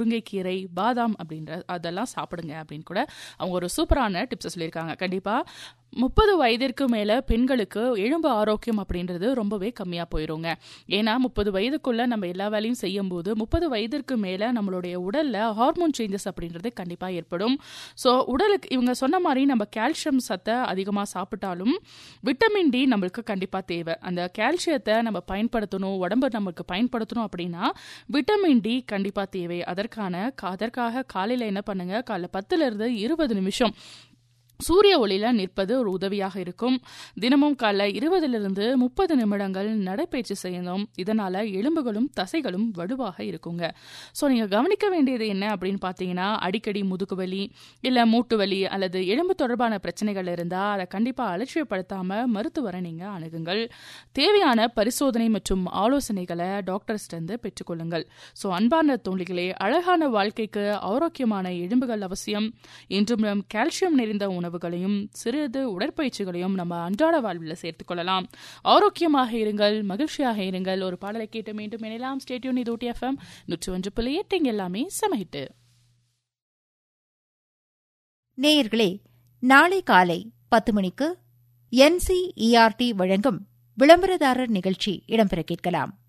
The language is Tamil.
முருங்கைக்கீரை பாதாம் அப்படின்ற அதெல்லாம் சாப்பிடுங்க அப்படின்னு கூட அவங்க ஒரு சூப்பரான டிப்ஸை சொல்லியிருக்காங்க கண்டிப்பாக முப்பது வயதிற்கு மேலே பெண்களுக்கு எலும்பு ஆரோக்கியம் அப்படின்றது ரொம்பவே கம்மியாக போயிருங்க ஏன்னா முப்பது வயதுக்குள்ள நம்ம எல்லா வேலையும் செய்யும்போது முப்பது வயதிற்கு மேலே நம்மளுடைய உடலில் ஹார்மோன் சேஞ்சஸ் அப்படின்றது கண்டிப்பாக ஏற்படும் ஸோ உடலுக்கு இவங்க சொன்ன மாதிரி நம்ம கால்சியம் சத்தை அதிகமாக சாப்பிட்டாலும் விட்டமின் டி நம்மளுக்கு கண்டிப்பாக தேவை அந்த கால்சியத்தை நம்ம பயன்படுத்தணும் உடம்பு நமக்கு பயன்படுத்தணும் அப்படின்னா விட்டமின் டி கண்டிப்பாக தேவை அதற்கான அதற்காக காலையில் என்ன பண்ணுங்க காலைல பத்துலேருந்து இருபது நிமிஷம் சூரிய ஒளியில நிற்பது ஒரு உதவியாக இருக்கும் தினமும் காலை இருபதிலிருந்து முப்பது நிமிடங்கள் நடைபயிற்சி செய்யணும் இதனால எலும்புகளும் தசைகளும் வலுவாக இருக்குங்க ஸோ நீங்க கவனிக்க வேண்டியது என்ன அப்படின்னு பார்த்தீங்கன்னா அடிக்கடி முதுகு வலி இல்லை மூட்டு வலி அல்லது எலும்பு தொடர்பான பிரச்சனைகள் இருந்தால் அதை கண்டிப்பாக அலட்சியப்படுத்தாம மருத்துவரை நீங்க அணுகுங்கள் தேவையான பரிசோதனை மற்றும் ஆலோசனைகளை டாக்டர்ஸ்டிருந்து பெற்றுக்கொள்ளுங்கள் ஸோ அன்பான தோழிகளே அழகான வாழ்க்கைக்கு ஆரோக்கியமான எலும்புகள் அவசியம் இன்றும் நம் கால்சியம் நிறைந்த உணவுகளையும் சிறிது உடற்பயிற்சிகளையும் நம்ம அன்றாட வாழ்வில் சேர்த்துக் கொள்ளலாம் ஆரோக்கியமாக இருங்கள் மகிழ்ச்சியாக இருங்கள் ஒரு பாடலை கேட்டு மீண்டும் இணையலாம் ஸ்டேட்யூன் இது ஊட்டி எஃப்எம் நூற்றி ஒன்று புள்ளி எட்டு இங்க எல்லாமே சமஹிட்டு நேயர்களே நாளை காலை பத்து மணிக்கு என்சிஇஆர்டி வழங்கும் விளம்பரதாரர் நிகழ்ச்சி இடம்பெற கேட்கலாம்